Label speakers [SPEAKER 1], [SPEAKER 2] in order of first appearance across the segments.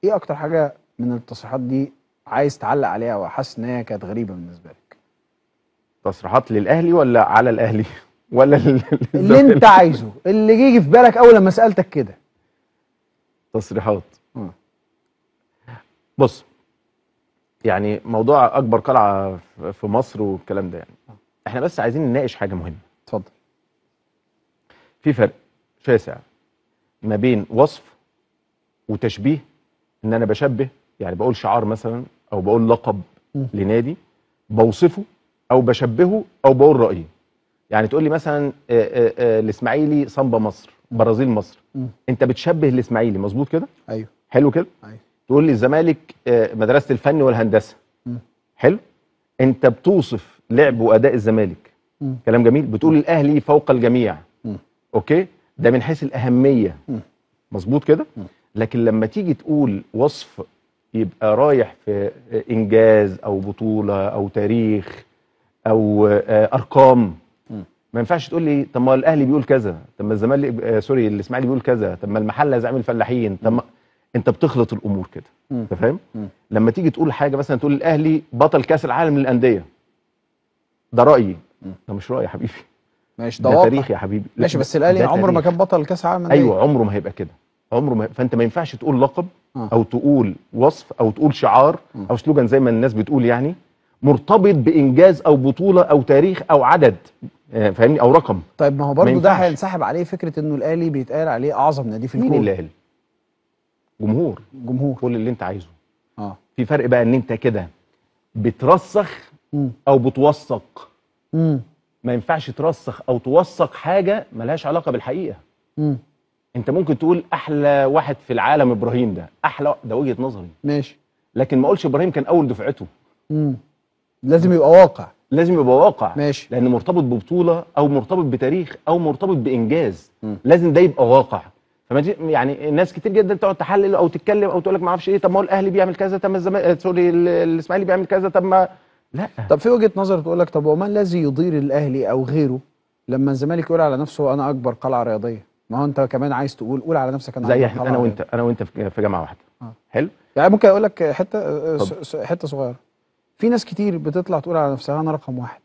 [SPEAKER 1] ايه اكتر حاجه من التصريحات دي عايز تعلق عليها وحاسس ان هي كانت غريبه بالنسبه لك
[SPEAKER 2] تصريحات للاهلي ولا على الاهلي ولا لل-
[SPEAKER 1] اللي انت عايزه اللي يجي في بالك اول لما سالتك كده
[SPEAKER 2] تصريحات
[SPEAKER 1] مم.
[SPEAKER 2] بص يعني موضوع اكبر قلعه في- في مصر والكلام ده يعني احنا بس عايزين نناقش حاجه مهمه
[SPEAKER 1] اتفضل
[SPEAKER 2] في فرق شاسع ما بين وصف وتشبيه ان انا بشبه يعني بقول شعار مثلا او بقول لقب
[SPEAKER 1] مم.
[SPEAKER 2] لنادي بوصفه او بشبهه او بقول رايي يعني تقول لي مثلا آه، آه، آه، الاسماعيلي صنبا مصر برازيل مصر
[SPEAKER 1] مم.
[SPEAKER 2] انت بتشبه الاسماعيلي مظبوط كده
[SPEAKER 1] ايوه
[SPEAKER 2] حلو كده
[SPEAKER 1] ايوه
[SPEAKER 2] تقول لي الزمالك آه، مدرسه الفن والهندسه
[SPEAKER 1] مم.
[SPEAKER 2] حلو انت بتوصف لعب واداء الزمالك
[SPEAKER 1] مم.
[SPEAKER 2] كلام جميل بتقول الاهلي فوق الجميع
[SPEAKER 1] مم.
[SPEAKER 2] اوكي ده من حيث الاهميه
[SPEAKER 1] مم.
[SPEAKER 2] مظبوط كده
[SPEAKER 1] مم.
[SPEAKER 2] لكن لما تيجي تقول وصف يبقى رايح في انجاز او بطوله او تاريخ او آه، ارقام
[SPEAKER 1] مم.
[SPEAKER 2] ما ينفعش تقول لي طب ما الاهلي بيقول كذا طب ما الزمالك آه، سوري الاسماعيلي بيقول كذا طب ما المحله زعيم الفلاحين طب ما انت بتخلط الامور كده
[SPEAKER 1] مم.
[SPEAKER 2] انت فاهم
[SPEAKER 1] مم.
[SPEAKER 2] لما تيجي تقول حاجه مثلا تقول الاهلي بطل كاس العالم للانديه ده رايي
[SPEAKER 1] مم.
[SPEAKER 2] ده مش رايي يا حبيبي
[SPEAKER 1] ماشي
[SPEAKER 2] ده
[SPEAKER 1] ده واقع.
[SPEAKER 2] تاريخ يا حبيبي لا،
[SPEAKER 1] ماشي
[SPEAKER 2] ده-
[SPEAKER 1] بس الاهلي
[SPEAKER 2] ده
[SPEAKER 1] عمره ما
[SPEAKER 2] تاريخ.
[SPEAKER 1] كان بطل كاس عالم
[SPEAKER 2] ايوه عمره ما هيبقى كده عمره ما فانت ما ينفعش تقول لقب
[SPEAKER 1] آه.
[SPEAKER 2] او تقول وصف او تقول شعار
[SPEAKER 1] مم.
[SPEAKER 2] او سلوجان زي ما الناس بتقول يعني مرتبط بانجاز او بطوله او تاريخ او عدد آه، فاهمني او رقم
[SPEAKER 1] طيب ما هو برضه ده
[SPEAKER 2] ينفعش.
[SPEAKER 1] هينسحب عليه فكره انه الاهلي بيتقال عليه اعظم نادي في
[SPEAKER 2] مين
[SPEAKER 1] الكون
[SPEAKER 2] اللي قال جمهور
[SPEAKER 1] جمهور
[SPEAKER 2] قول اللي انت عايزه
[SPEAKER 1] اه
[SPEAKER 2] في فرق بقى ان انت كده بترسخ
[SPEAKER 1] مم.
[SPEAKER 2] او بتوثق
[SPEAKER 1] مم.
[SPEAKER 2] ما ينفعش ترسخ او توثق حاجه ملهاش علاقه بالحقيقه
[SPEAKER 1] مم.
[SPEAKER 2] انت ممكن تقول احلى واحد في العالم ابراهيم ده احلى ده وجهه نظري
[SPEAKER 1] ماشي
[SPEAKER 2] لكن ما اقولش ابراهيم كان اول دفعته
[SPEAKER 1] مم. لازم يبقى واقع
[SPEAKER 2] لازم يبقى واقع
[SPEAKER 1] ماشي
[SPEAKER 2] لان مرتبط ببطوله او مرتبط بتاريخ او مرتبط بانجاز
[SPEAKER 1] مم.
[SPEAKER 2] لازم ده يبقى واقع فما تجي- يعني ناس كتير جدا تقعد تحلل او تتكلم او تقول لك ما اعرفش ايه طب ما هو الاهلي بيعمل كذا طب ما الزمالك سوري ال- الاسماعيلي بيعمل كذا طب ما لا
[SPEAKER 1] طب في وجهه نظر تقول لك طب وما الذي يضير الاهلي او غيره لما الزمالك يقول على نفسه انا اكبر قلعه رياضيه ما هو انت كمان عايز تقول قول على نفسك انا
[SPEAKER 2] زي
[SPEAKER 1] أكبر
[SPEAKER 2] احنا
[SPEAKER 1] قلعة
[SPEAKER 2] انا
[SPEAKER 1] رياضية.
[SPEAKER 2] وانت انا وانت في في جامعه واحده
[SPEAKER 1] آه.
[SPEAKER 2] حلو
[SPEAKER 1] يعني ممكن اقول لك حته آه،
[SPEAKER 2] اتفضل.
[SPEAKER 1] س- س- حته صغيره في ناس كتير بتطلع تقول على نفسها انا رقم واحد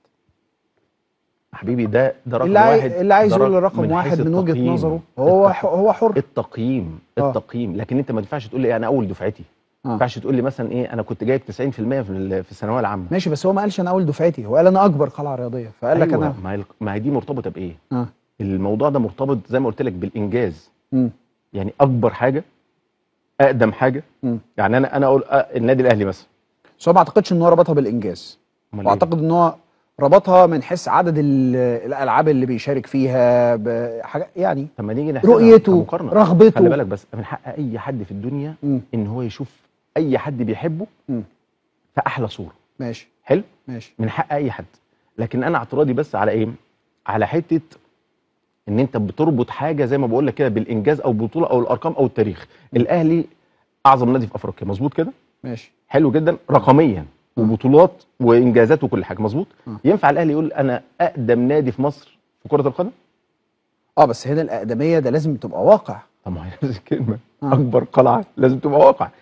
[SPEAKER 2] حبيبي ده ده رقم
[SPEAKER 1] اللي عاي...
[SPEAKER 2] واحد
[SPEAKER 1] اللي عايز
[SPEAKER 2] ده
[SPEAKER 1] يقول
[SPEAKER 2] رقم-
[SPEAKER 1] رقم
[SPEAKER 2] من
[SPEAKER 1] واحد
[SPEAKER 2] حيث
[SPEAKER 1] من وجهه
[SPEAKER 2] التقييم.
[SPEAKER 1] نظره هو ح... هو حر
[SPEAKER 2] التقييم
[SPEAKER 1] آه.
[SPEAKER 2] التقييم لكن انت ما ينفعش تقول لي انا اول دفعتي
[SPEAKER 1] آه.
[SPEAKER 2] ما ينفعش تقول لي مثلا ايه انا كنت جايب 90% في ال- في الثانويه العامه
[SPEAKER 1] ماشي بس هو ما قالش انا اول دفعتي هو قال انا اكبر قلعه رياضيه فقال لك
[SPEAKER 2] أيوة،
[SPEAKER 1] انا
[SPEAKER 2] ما هي ما هي دي مرتبطه بايه
[SPEAKER 1] اه
[SPEAKER 2] الموضوع ده مرتبط زي ما قلت لك بالانجاز
[SPEAKER 1] مم.
[SPEAKER 2] يعني اكبر حاجه اقدم حاجه
[SPEAKER 1] مم.
[SPEAKER 2] يعني انا انا اقول آه، النادي الاهلي مثلا
[SPEAKER 1] بس هو ما اعتقدش ان هو ربطها بالانجاز
[SPEAKER 2] أمال إيه؟
[SPEAKER 1] واعتقد ان هو ربطها من حيث عدد ال- الالعاب اللي بيشارك فيها بحاجه يعني
[SPEAKER 2] طب ما نيجي نحسبها
[SPEAKER 1] رؤيته
[SPEAKER 2] كمقارنة.
[SPEAKER 1] رغبته
[SPEAKER 2] خلي بالك بس من حق اي حد في الدنيا
[SPEAKER 1] مم.
[SPEAKER 2] ان هو يشوف اي حد بيحبه
[SPEAKER 1] مم.
[SPEAKER 2] في احلى صوره
[SPEAKER 1] ماشي
[SPEAKER 2] حلو
[SPEAKER 1] ماشي
[SPEAKER 2] من حق اي حد لكن انا اعتراضي بس على ايه على حته ان انت بتربط حاجه زي ما بقول لك كده بالانجاز او بطوله او الارقام او التاريخ الاهلي اعظم نادي في افريقيا مظبوط كده
[SPEAKER 1] ماشي
[SPEAKER 2] حلو جدا رقميا وبطولات وانجازات وكل حاجه مظبوط
[SPEAKER 1] آه.
[SPEAKER 2] ينفع الاهلي يقول انا اقدم نادي في مصر في كره القدم
[SPEAKER 1] اه بس هنا الاقدميه ده لازم تبقى واقع
[SPEAKER 2] طب ما هي نفس الكلمه
[SPEAKER 1] آه.
[SPEAKER 2] اكبر قلعه لازم تبقى واقع